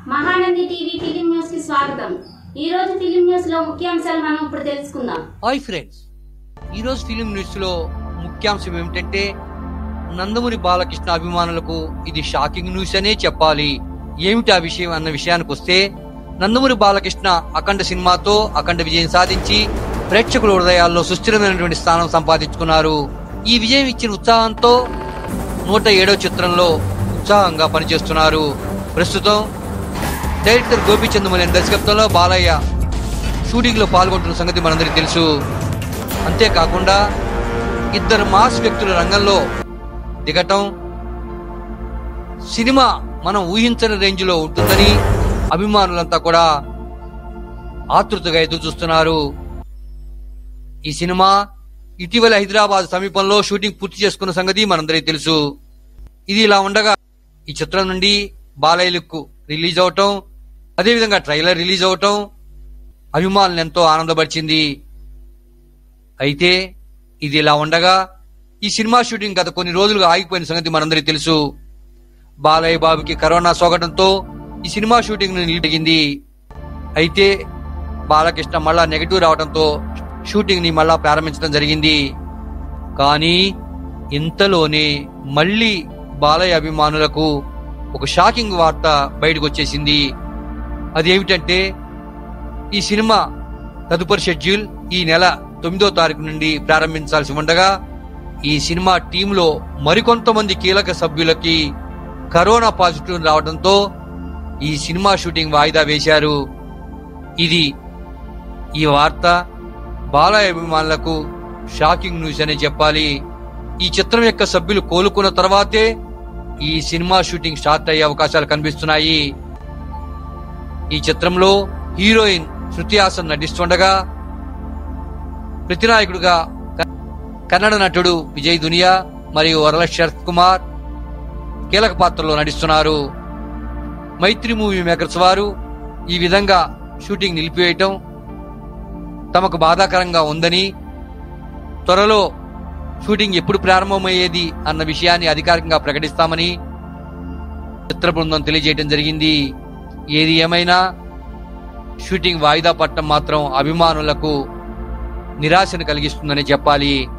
Mahanandi TV film news కి స్వాగతం ఈ రోజు ఫిలిం న్యూస్ లో ముఖ్యాంశాలు మనం ఇప్పుడు తెలుసుకుందాం హాయ్ ఫ్రెండ్స్ ఈరోజు ఫిలిం న్యూస్ లో ముఖ్యాంశం ఏమిటంటే నందమూరి బాలకృష్ణ అభిమానులకు ఇది షాకింగ్ న్యూస్ అనే చెప్పాలి ఏమిటి ఆ విషయం అన్న విషయానికి వస్తే నందమూరి బాలకృష్ణ అఖండ సినిమాతో అఖండ విజయం సాధించి ప్రేక్షకుల హృదయాల్లో సుస్థిరమైనటువంటి స్థానం సంపాదించుకున్నారు ఈ విజయం ఇచ్చిన ఉత్సాహంతో నూట ఏడో చిత్రంలో ఉత్సాహంగా పనిచేస్తున్నారు ప్రస్తుతం డైరెక్టర్ గోపీచంద్ మలిన్ దర్శకత్వంలో బాలయ్య షూటింగ్ లో పాల్గొంటున్న సంగతి మనందరికీ తెలుసు అంతేకాకుండా ఇద్దరు మాస్ వ్యక్తుల రంగంలో దిగటం సినిమా మనం ఊహించని రేంజ్ లో ఉంటుందని అభిమానులంతా కూడా ఆతృతగా ఎదురు చూస్తున్నారు ఈ సినిమా ఇటీవల హైదరాబాద్ సమీపంలో షూటింగ్ పూర్తి చేసుకున్న సంగతి మనందరికీ తెలుసు ఇది ఇలా ఉండగా ఈ చిత్రం నుండి బాలయ్య లుక్ రిలీజ్ అవటం అదేవిధంగా ట్రైలర్ రిలీజ్ అవటం అభిమానులను ఎంతో ఆనందపరిచింది అయితే ఇది ఇలా ఉండగా ఈ సినిమా షూటింగ్ గత కొన్ని రోజులుగా ఆగిపోయిన సంగతి మనందరికీ తెలుసు బాలయ్య బాబుకి కరోనా సోకటంతో ఈ సినిమా షూటింగ్ నిలిపింది అయితే బాలకృష్ణ మళ్ళా నెగటివ్ రావడంతో షూటింగ్ ని మళ్ళా ప్రారంభించడం జరిగింది కానీ ఇంతలోనే మళ్ళీ బాలయ్య అభిమానులకు ఒక షాకింగ్ వార్త బయటకు వచ్చేసింది అదేమిటంటే ఈ సినిమా తదుపరి షెడ్యూల్ ఈ నెల తొమ్మిదో తారీఖు నుండి ప్రారంభించాల్సి ఉండగా ఈ సినిమా టీంలో మరికొంతమంది కీలక సభ్యులకి కరోనా పాజిటివ్ రావడంతో ఈ సినిమా షూటింగ్ వాయిదా వేశారు ఇది ఈ వార్త బాలయ్య అభిమానులకు షాకింగ్ న్యూస్ అనే చెప్పాలి ఈ చిత్రం యొక్క సభ్యులు కోలుకున్న తర్వాతే ఈ సినిమా షూటింగ్ స్టార్ట్ అయ్యే అవకాశాలు కనిపిస్తున్నాయి ఈ చిత్రంలో హీరోయిన్ శృతి హాసన్ నటిస్తుండగా ప్రతినాయకుడుగా క- కన్నడ నటుడు విజయ్ దునియా మరియు వరల శరత్ కుమార్ కీలక పాత్రలో నటిస్తున్నారు మైత్రి మూవీ మేకర్స్ వారు ఈ విధంగా షూటింగ్ నిలిపివేయటం తమకు బాధాకరంగా ఉందని త్వరలో షూటింగ్ ఎప్పుడు ప్రారంభమయ్యేది అన్న విషయాన్ని అధికారికంగా ప్రకటిస్తామని చిత్ర బృందం తెలియజేయడం జరిగింది ఏది ఏమైనా షూటింగ్ వాయిదా పట్టడం మాత్రం అభిమానులకు నిరాశను కలిగిస్తుందని చెప్పాలి